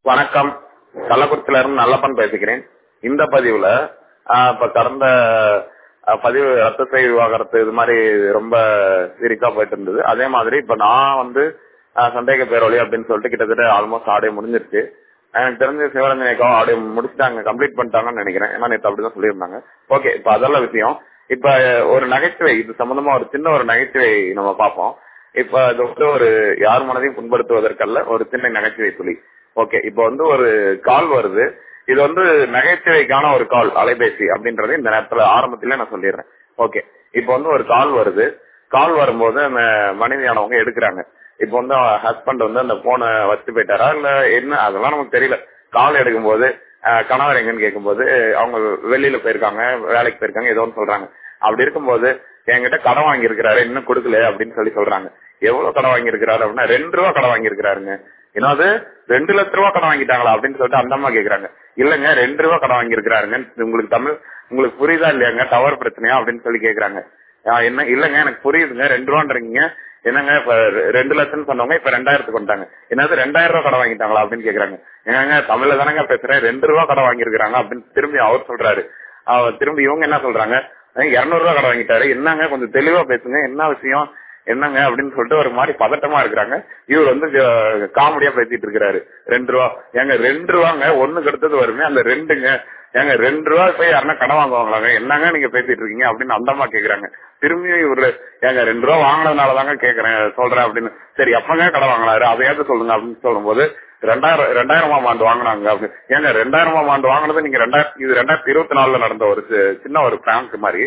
வணக்கம் கள்ளக்குறிச்சியில இருந்து நல்லப்பன் பேசுகிறேன் இந்த பதிவுல ஆஹ், இப்ப கடந்த ஆஹ், பதிவு ரத்த செய்தி விவாகரத்து இது மாதிரி ரொம்ப சீரியஸா போயிட்டு இருந்தது அதே மாதிரி இப்ப நான் வந்து ஆஹ், சந்தேக பேரொழி அப்படின்னு சொல்லிட்டு கிட்டத்தட்ட ஆல்மோஸ்ட் ஆடியோ முடிஞ்சிருச்சு எனக்கு தெரிஞ்ச சிவரஞ்சனிக்காவும் ஆடியோ முடிச்சுட்டாங்க கம்ப்ளீட் பண்ணிட்டாங்கன்னு நினைக்கிறேன் ஏன்னா நேற்று அப்படிதான் சொல்லியிருந்தாங்க ஓகே இப்ப அதெல்லாம் விஷயம் இப்ப ஒரு நகைச்சுவை இது சம்பந்தமா ஒரு சின்ன ஒரு நகைச்சுவை நம்ம பார்ப்போம் இப்ப இது வந்து ஒரு யார் மனதையும் புண்படுத்துவதற்கல்ல ஒரு சின்ன நகைச்சுவை துளி ஓகே இப்ப வந்து ஒரு கால் வருது இது வந்து நகைச்சுவைக்கான ஒரு கால் அலைபேசி அப்படின்றது இந்த நேரத்துல ஆரம்பத்திலே நான் சொல்லிடுறேன் ஓகே இப்ப வந்து ஒரு கால் வருது கால் வரும்போது அந்த மனைவியானவங்க எடுக்கிறாங்க இப்ப வந்து ஹஸ்பண்ட் வந்து அந்த போனை வச்சுட்டு போயிட்டாரா இல்ல என்ன அதெல்லாம் நமக்கு தெரியல கால் எடுக்கும்போது அஹ், கணவர் எங்கன்னு கேட்கும்போது அவங்க வெளியில போயிருக்காங்க வேலைக்கு போயிருக்காங்க ஏதோ ஒன்று சொல்றாங்க அப்படி இருக்கும்போது என்கிட்ட கடன் வாங்கி இருக்கிறாரு இன்னும் கொடுக்கல அப்படின்னு சொல்லி சொல்றாங்க எவ்வளவு கடன் வாங்கி இருக்கிறாரு அப்படின்னா ரெண்டு ரூபா கடன் வாங்கி இருக்கிறாருங்க என்னது ரெண்டு லட்ச ரூபா கடன் வாங்கிட்டாங்களா அப்படின்னு சொல்லிட்டு அந்த அம்மா கேக்குறாங்க இல்லங்க ரெண்டு ரூபா கடன் வாங்கி இருக்கிறாருங்க உங்களுக்கு தமிழ் உங்களுக்கு புரியுதா இல்லையாங்க டவர் பிரச்சனையா அப்படின்னு சொல்லி கேக்குறாங்க ஆஹ் என்ன இல்லங்க எனக்கு புரியுதுங்க ரெண்டு ரூபான்றீங்க என்னங்க இப்ப ரெ- ரெண்டு லட்சம் சொன்னவங்க இப்ப ரெண்டாயிரத்துக்கு வந்துட்டாங்க என்னது ரெண்டாயிரம் ரூபாய் கடன் வாங்கிட்டாங்களா அப்படின்னு கேக்குறாங்க ஏங்க தமிழ்ல தானங்க பேசுறேன் ரெண்டு ரூபா கடன் வாங்கியிருக்காங்க அப்படின்னு திரும்பி அவர் சொல்றாரு அவர் திரும்பி இவங்க என்ன சொல்றாங்க இருநூறு ரூபா கடன் வாங்கிட்டாரு என்னங்க கொஞ்சம் தெளிவா பேசுங்க என்ன விஷயம் என்னங்க அப்படின்னு சொல்லிட்டு ஒரு மாதிரி பதட்டமா இருக்கிறாங்க இவர் வந்து காமெடியா பேசிட்டு இருக்கிறாரு ரெண்டு ரூபா ஏங்க ரெண்டு ரூபாங்க ஒண்ணுக்கு அடுத்தது வருமே அந்த ரெண்டுங்க ஏங்க ரெண்டு ரூபா போய் யாருன்னா கடன் வாங்குவாங்களாங்க என்னங்க நீங்க பேசிட்டு இருக்கீங்க அப்படின்னு அந்த அம்மா கேக்குறாங்க திரும்பியும் இவரு ஏங்க ரெண்டு ரூபா வாங்கினதுனால தாங்க கேக்குறேன் சொல்றேன் அப்படின்னு சரி எப்பங்க கடன் வாங்கினாரு அதையாவது சொல்லுங்க அப்படின்னு சொல்லும்போது ரெண்டாயிரம் ரெண்டாயிரமாம் ஆண்டு வாங்கினாங்க அப்படி ஏங்க ரெண்டாயிரமாம் ஆண்டு வாங்கினது நீங்க ரெண்டாயிரத்தி இது ரெண்டாயிரத்தி இருபத்தி நாலுல நடந்த ஒரு சி- சின்ன ஒரு பிராங்க் மாதிரி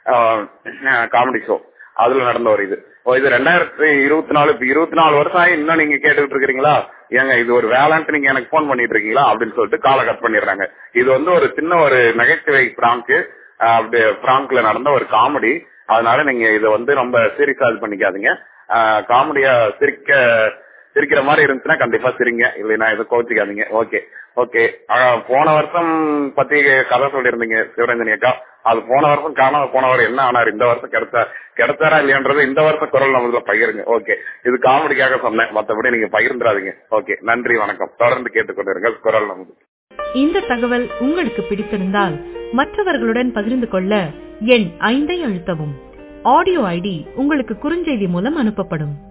காமெடி ஷோ அதுல நடந்த ஒரு இது ஓ இது ரெண்டாயிரத்தி இருபத்தி நாலு இப்ப இருபத்தி நாலு வருஷம் ஆகி இன்னும் நீங்க கேட்டுக்கிட்டு இருக்கீங்களா ஏங்க இது ஒரு வேளாண்ட்டு நீங்க எனக்கு போன் பண்ணிட்டு இருக்கீங்களா அப்படின்னு சொல்லிட்டு காலை கட் பண்ணிடுறாங்க இது வந்து ஒரு சின்ன ஒரு நகைச்சுவை பிராங்க் அப்படி பிராங்க்ல நடந்த ஒரு காமெடி அதனால நீங்க இதை வந்து ரொம்ப சீரியஸா இது பண்ணிக்காதீங்க காமெடியா சிரிக்க சிரிக்கிற மாதிரி இருந்துச்சுன்னா கண்டிப்பா சிரிங்க இல்லைன்னா எதுவும் கோச்சிக்காதீங்க ஓகே ஓகே போன வருஷம் பத்தி கதை சொல்லியிருந்தீங்க சிவரஞ்சனி அக்கா அது போன வருஷம் காணாம போனவர் என்ன ஆனார் இந்த வருஷம் கிடைச்சா கிடைச்சாரா இல்லையான்றது இந்த வருஷம் குரல் நம்மள பகிருங்க ஓகே இது காமெடிக்காக சொன்னேன் மத்தபடி நீங்க பகிர்ந்துடாதீங்க ஓகே நன்றி வணக்கம் தொடர்ந்து கேட்டுக்கொண்டிருங்க குரல் நமது இந்த தகவல் உங்களுக்கு பிடித்திருந்தால் மற்றவர்களுடன் பகிர்ந்து கொள்ள எண் ஐந்தை அழுத்தவும் ஆடியோ ஐடி உங்களுக்கு குறுஞ்செய்தி மூலம் அனுப்பப்படும்